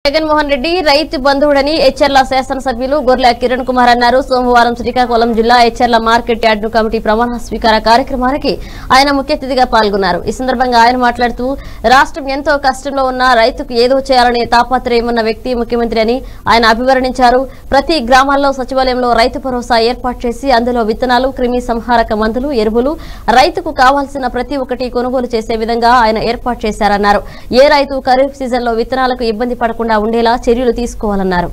జగన్మోహన్ రెడ్డి రైతు బంధువుడని హెచ్ఎర్ల శాసనసభ్యులు గొర్రె కిరణ్ కుమార్ అన్నారు సోమవారం శ్రీకాకుళం జిల్లా హెచ్ఎర్ల మార్కెట్ యార్డు కమిటీ ప్రమాణ స్వీకార కార్యక్రమానికి ఆయన ముఖ్య అతిథిగా పాల్గొన్నారు ఈ సందర్భంగా ఆయన మాట్లాడుతూ రాష్ట్రం ఎంతో కష్టంలో ఉన్న రైతుకు ఏదో చేయాలనే తాపత్రయం ఉన్న వ్యక్తి ముఖ్యమంత్రి అని ఆయన అభివర్ణించారు ప్రతి గ్రామాల్లో సచివాలయంలో రైతు భరోసా ఏర్పాటు చేసి అందులో విత్తనాలు క్రిమి సంహారక మందులు ఎరువులు రైతుకు కావాల్సిన ప్రతి ఒక్కటి కొనుగోలు చేసే విధంగా ఆయన ఏర్పాటు చేశారన్నారు ఏ రైతు ఖరీఫ్ సీజన్లో విత్తనాలకు ఇబ్బంది పడకుండా ఉండేలా చర్యలు తీసుకోవాలన్నారు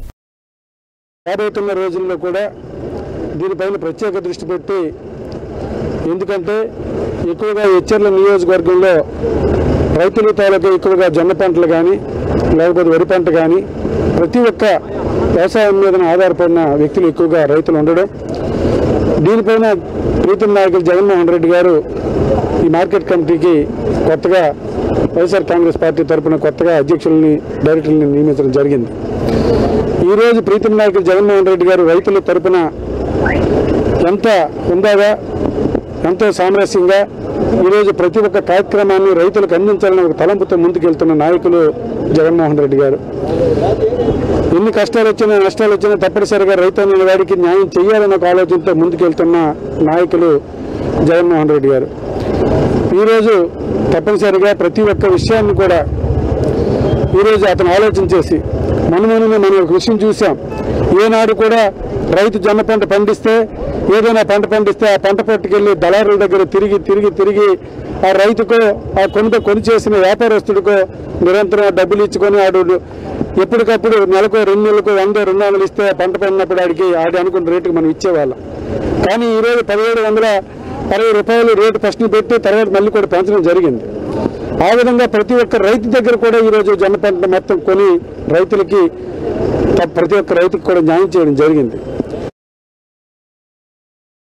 రాబోతున్న రోజుల్లో కూడా దీనిపైన ప్రత్యేక దృష్టి పెట్టి ఎందుకంటే ఎక్కువగా హెచ్చర్ల నియోజకవర్గంలో రైతుల తాలూకా ఎక్కువగా జొన్న పంటలు కానీ లేకపోతే వరి పంట కానీ ప్రతి ఒక్క వ్యవసాయం మీద ఆధారపడిన వ్యక్తులు ఎక్కువగా రైతులు ఉండడం దీనిపైన ప్రీతం నాయకులు జగన్మోహన్ రెడ్డి గారు ఈ మార్కెట్ కమిటీకి కొత్తగా వైఎస్ఆర్ కాంగ్రెస్ పార్టీ తరఫున కొత్తగా అధ్యక్షుల్ని డైరెక్టర్ని నియమించడం జరిగింది ఈరోజు ప్రీతం నాయకులు జగన్మోహన్ రెడ్డి గారు రైతుల తరపున ఎంత ఉందాగా ఎంతో సామరస్యంగా ఈరోజు ప్రతి ఒక్క కార్యక్రమాన్ని రైతులకు అందించాలని ఒక తలంపుతో ముందుకెళ్తున్న నాయకులు జగన్మోహన్ రెడ్డి గారు ఎన్ని కష్టాలు వచ్చినా నష్టాలు వచ్చినా తప్పనిసరిగా రైతు అనే వాడికి న్యాయం చేయాలన్న ఒక ఆలోచనతో ముందుకెళ్తున్న నాయకులు జగన్మోహన్ రెడ్డి గారు ఈరోజు తప్పనిసరిగా ప్రతి ఒక్క విషయాన్ని కూడా ఈరోజు అతను ఆలోచన చేసి మనమనమే మనం ఒక విషయం చూసాం ఏనాడు కూడా రైతు జొన్న పంట పండిస్తే ఏదైనా పంట పండిస్తే ఆ పంట పట్టుకెళ్ళి దళారుల దగ్గర తిరిగి తిరిగి తిరిగి ఆ రైతుకో ఆ కొనుగో కొని చేసిన వ్యాపారస్తుడికో నిరంతరం డబ్బులు ఇచ్చుకొని ఆడు ఎప్పటికప్పుడు నెలకు రెండు నెలలకు వంద రెండు వందలు ఇస్తే ఆ పంట పండినప్పుడు ఆడికి ఆడి అనుకున్న రేటుకి మనం ఇచ్చేవాళ్ళం కానీ ఈరోజు పదిహేడు వందల అరవై రూపాయలు రేటు ఫస్ట్ పెట్టి తర్వాత మళ్ళీ కూడా పెంచడం జరిగింది ఆ విధంగా ప్రతి ఒక్క రైతు దగ్గర కూడా ఈరోజు జొన్న పంట మొత్తం కొని రైతులకి త- ప్రతి ఒక్క రైతుకి కూడా న్యాయం చేయడం జరిగింది